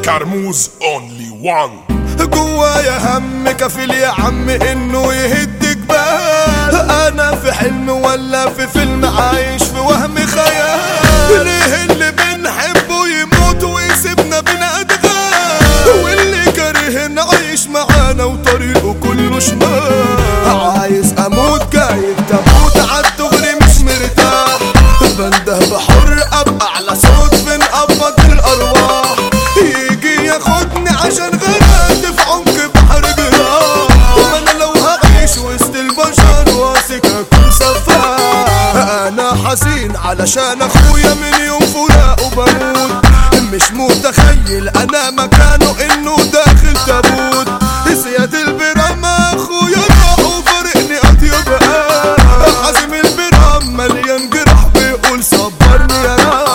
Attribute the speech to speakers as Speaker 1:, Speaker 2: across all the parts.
Speaker 1: كرموز اونلي وان
Speaker 2: جوايا هم كفيل يا عم انه يهد جبال انا في حلم ولا في فيلم عايش في وهم خيال ليه اللي بنحبه يموت ويسيبنا بلا ادغال واللي كارهنا عايش معانا وطريقه كله شمال عايز اموت جاي تموت عالدغري مش مرتاح بنده بحر ابقى على صوت بنقبض الارواح يجي ياخدني عشان غرقت في عمق بحر جراح ما انا لو هعيش وسط البشر واثق اكون سفاح انا حزين علشان اخويا من يوم فراقه بموت مش متخيل انا مكانه انه داخل تابوت سياد البرام اخويا راح وفارقني اطيب قلب عازم البرام مليان جرح بيقول صبرني يا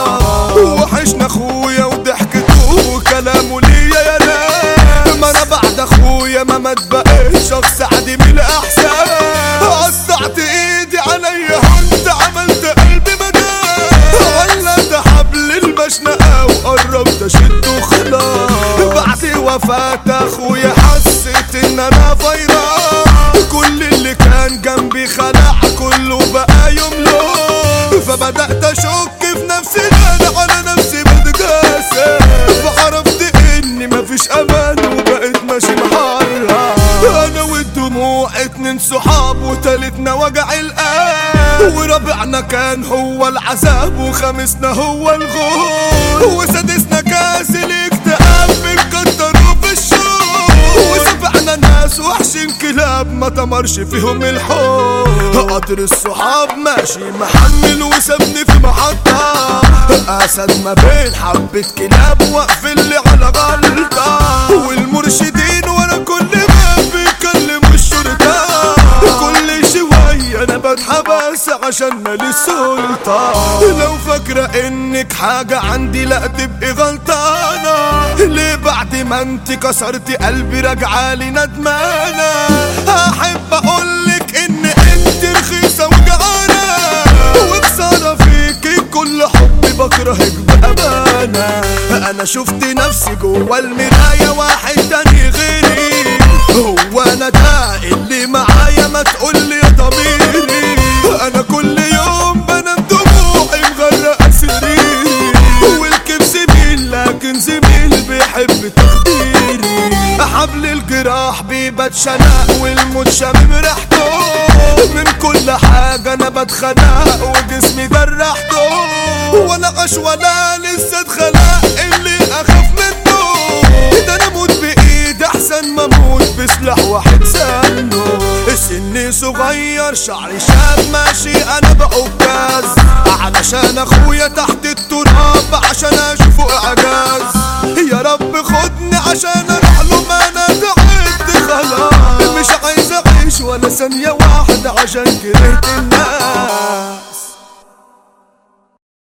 Speaker 2: رب وحشنا اخويا وضحكته وكلامه ليا يا ناس ما انا بعد اخويا ما مات بقيت شخص عادي من الاحسان قطعت ايدي عليا انت عملت قلبي مدام ولت حبل المشنقه وقربت اشده خلاص بعد وفاة اخويا حسيت ان انا فيران كل اللي كان جنبي خلع كله بقى يملك فبدأت اشك في نفسي انا على نفسي بتجاسس فعرفت اني مفيش امان وبقيت ماشي محرة انا والدموع اتنين صحاب وتالتنا وجع القلب ورابعنا كان هو العذاب وخامسنا هو الغول وسادسنا كاس الاكتئاب بنكتروا في الشوق وسبعنا ناس وحشين كلاب ما تمرش فيهم الحب قطر الصحاب ماشي محمل وسابني في محطة اسد ما بين حبة كلاب واقفين لي على غلطة والمرشدين ورا كل باب بيكلموا الشرطة كل شوية انا بتحبس عشان مالي السلطة لو فاكرة انك حاجة عندي لا تبقي غلطانة ليه بعد ما انت كسرتي قلبي راجعالي ندمانة احب اقولك ان انت رخيصة وجعانة وبصارة فيكي كل حبي بكرهك بأمانة انا شفت نفسي جوا المراية واحد تاني غيري هو انا ده اللي معايا ما تقولي يا ضميري انا كل يوم بنام دموعي مغرقة سريري والكيف زميل لكن زميل بيحب تخديري حبل الجراح بيبات شنق والموت شامم ريحته من كل حاجة انا بتخنق وجسمي جرحته ولا غش ولا لسه اتخلق اللي اخاف منه ده انا اموت بايد احسن ما اموت بسلاح واحد سنه سني صغير شعري شاب ماشي انا بعكاز علشان اخويا تحت التراب عشان اشوفه اعجاز يا رب خدني عشان اروح له ما انا تعبت خلاص مش عايز اعيش ولا ثانية واحدة عشان كرهت الناس